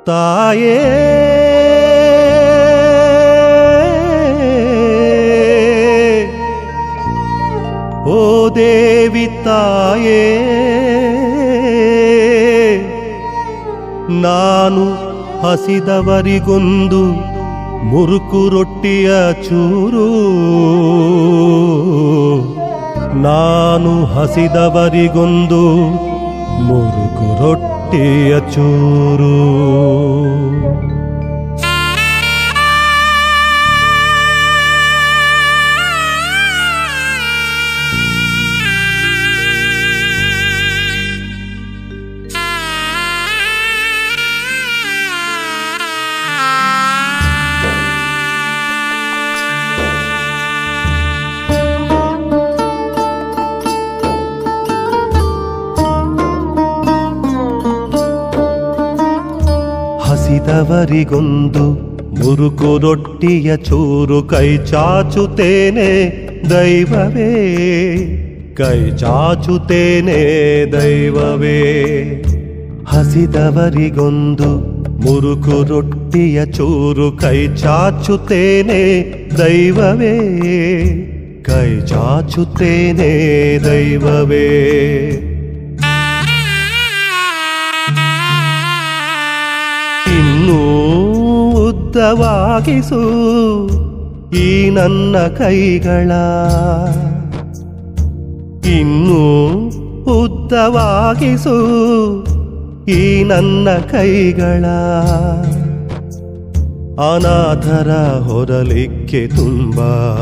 ತಾಯೇ ಓ ದೇವಿ ತಾಯೇ ನಾನು ಹಸಿದವರಿಗೊಂದು ಮುರುಕು ರೊಟ್ಟಿಯ ಚೂರು ನಾನು ಹಸಿದವರಿಗೊಂದು ಮುರುಕು ರೊಟ್ಟಿಯ ಚೂರು ಹಸಿದವರಿಗೊಂದು ಮುರುಕು ರೊಟ್ಟಿಯ ಚೂರು ಕೈ ಚಾಚುತ್ತೇನೆ ದೈವವೇ ಕೈ ಚಾಚುತ್ತೇನೆ ದೈವವೇ ಹಸಿದವರಿಗೊಂದು ಮುರುಕು ರೊಟ್ಟಿಯ ಚೂರು ಕೈ ಚಾಚುತ್ತೇನೆ ದೈವವೇ ಕೈ ಚಾಚುತ್ತೇನೆ ದೈವವೇ ಇನ್ನೂ ಉದ್ದವಾಗಿಸು ಈ ನನ್ನ ಕೈಗಳ ಇನ್ನೂ ಉದ್ದವಾಗಿಸು ಈ ನನ್ನ ಕೈಗಳ ಅನಾಥರ ಹೊರಲಿಕ್ಕೆ ತುಂಬ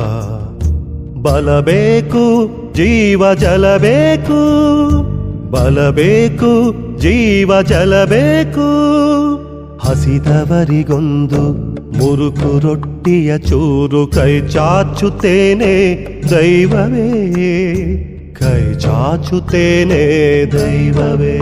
ಬಲಬೇಕು ಜೀವ ಜಲಬೇಕು ಬಲಬೇಕು ಜೀವ ಜಲಬೇಕು ಹಸಿದವರಿಗೊಂದು ಮುರುಕು ರೊಟ್ಟಿಯ ಚೂರು ಕೈ ಚಾಚುತ್ತೇನೆ ದೈವವೇ ಕೈ ಚಾಚುತ್ತೇನೆ ದೈವವೇ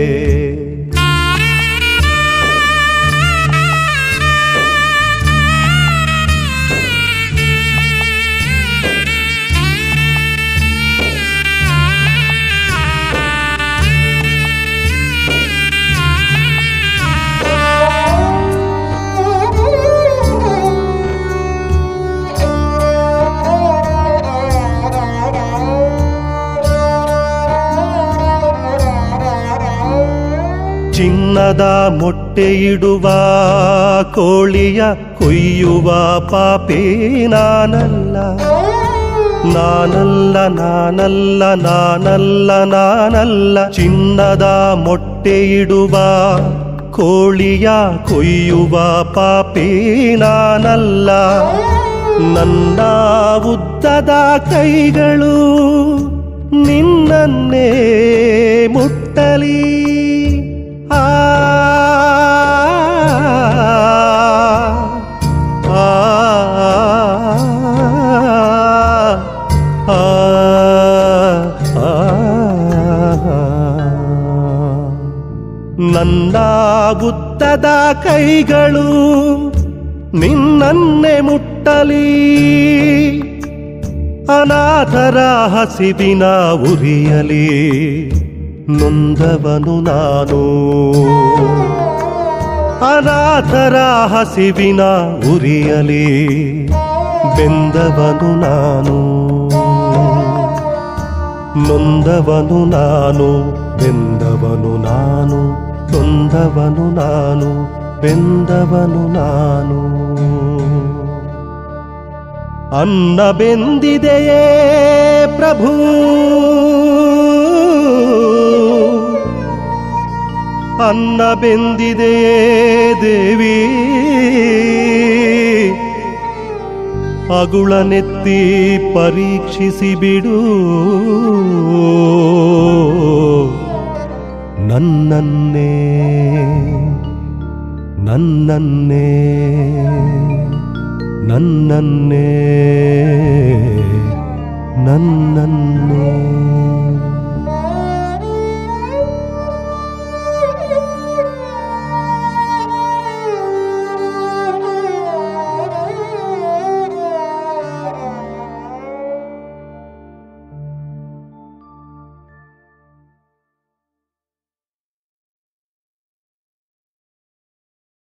ಚಿನ್ನದ ಮೊಟ್ಟೆಯಿಡುವ ಕೋಳಿಯ ಕೊಯ್ಯುವ ಪಾಪಿ ನಾನಲ್ಲ ನಾನಲ್ಲ ನಾನಲ್ಲ ನಾನಲ್ಲ ನಾನಲ್ಲ ಚಿನ್ನದ ಮೊಟ್ಟೆಯಿಡುವ ಕೋಳಿಯ ಕೊಯ್ಯುವ ಪಾಪಿ ನಾನಲ್ಲ ನನ್ನ ಉದ್ದದ ಕೈಗಳು ನಿನ್ನನ್ನೇ ಮುಟ್ಟಲಿ ಆ ಆ ಆ ನನ್ನ ಬುದ್ಧದ ಕೈಗಳು ನಿನ್ನನ್ನೇ ಮುಟ್ಟಲಿ ಅನಾಥರ ಹಸಿವಿನ ಉರಿಯಲಿ ನೊಂದವನು ನಾನು ಅನಾಥರ ಹಸಿವಿನ ಉರಿಯಲಿ ಬೆಂದವನು ನಾನು ನೊಂದವನು ನಾನು ಬೆಂದವನು ನಾನು ನೊಂದವನು ನಾನು ಬೆಂದವನು ನಾನು ಅನ್ನ ಬೆಂದಿದೆಯೇ ಪ್ರಭು ಅನ್ನ ಬೆಂದಿದೆಯೇ ದೇವಿ ಅಗುಳನೆತ್ತಿ ಪರೀಕ್ಷಿಸಿ ಬಿಡು ನನ್ನನ್ನೇ ನನ್ನನ್ನೇ ನನ್ನನ್ನೇ ನನ್ನನ್ನೇ